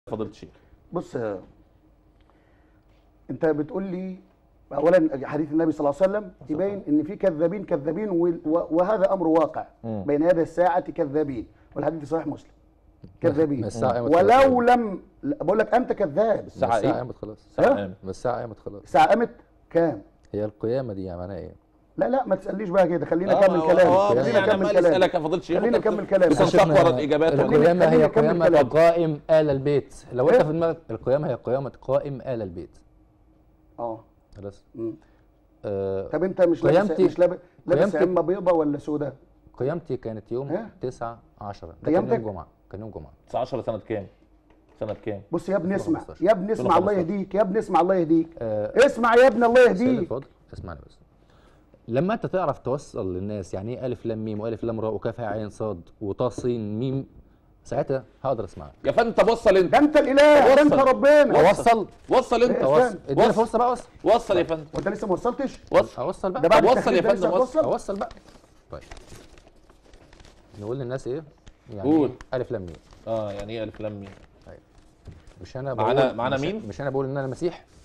فضيله الشيخ بص انت بتقول لي اولا حديث النبي صلى الله عليه وسلم يبين ان في كذابين كذابين و- و- وهذا امر واقع مم. بين يدي الساعه كذابين والحديث في صحيح مسلم كذابين ما الساعة قامت ولو خلاص. لم لا، بقول لك انت كذاب الساعة ما الساعة إيه؟ قامت خلاص الساعة ها؟ قامت. ما الساعة قامت خلاص الساعه قامت كام هي القيامة دي يعني معناها ايه؟ لا لا ما تسالنيش بقى كده خلينا آه، نكمل هو- كلام هو خلينا يعني نكمل عمال كلام يسالك يا فضيله الشيخ خلينا وأنت نكمل بت- كلام. بتستقبل الاجابات القيامة خلينا هي نكمل قيامة كلام. قائم آل البيت لو انت إيه؟ في دماغك القيامة هي قيامة قائم آل البيت اه خلاص مم. آه طب انت مش لابس قيامتي- مش لابس لابس قيامتي- عمه بيضه ولا سوداء قيامتي كانت يوم ها؟ 9 10 ده كان قيامتك؟ يوم جمعة كان يوم جمعة 19 سنه كام؟ سنه كام؟ بص يا ابني اسمع 2015. يا ابني اسمع الله 2015. يهديك يا ابني اسمع الله يهديك آه اسمع يا ابني الله سيد يهديك الفاضل اسمعني بس لما انت تعرف توصل للناس يعني ايه الف لام ميم والف لام راء وكاف هاء عين صاد وطا صين ميم ساعتها هقدر اسمعك يا فندم طب وصل انت ده انت الاله ده انت وصل. ربنا اوصل وصل انت إيه؟ اوصل استنى. اديني وصل. فرصه بقى اوصل وصل يا فندم وانت لسه ما وصلتش وصل اوصل ده بقى بعد طب وصل التخليل يا ده لسه فندم، وصل. هتوصل؟ اوصل بقى طيب نقول للناس ايه يعني قول. إيه الف لام ميم اه يعني ايه الف لام ميم؟ مش انا معانا- بقول معانا مش- مين؟ مش انا بقول ان انا مسيح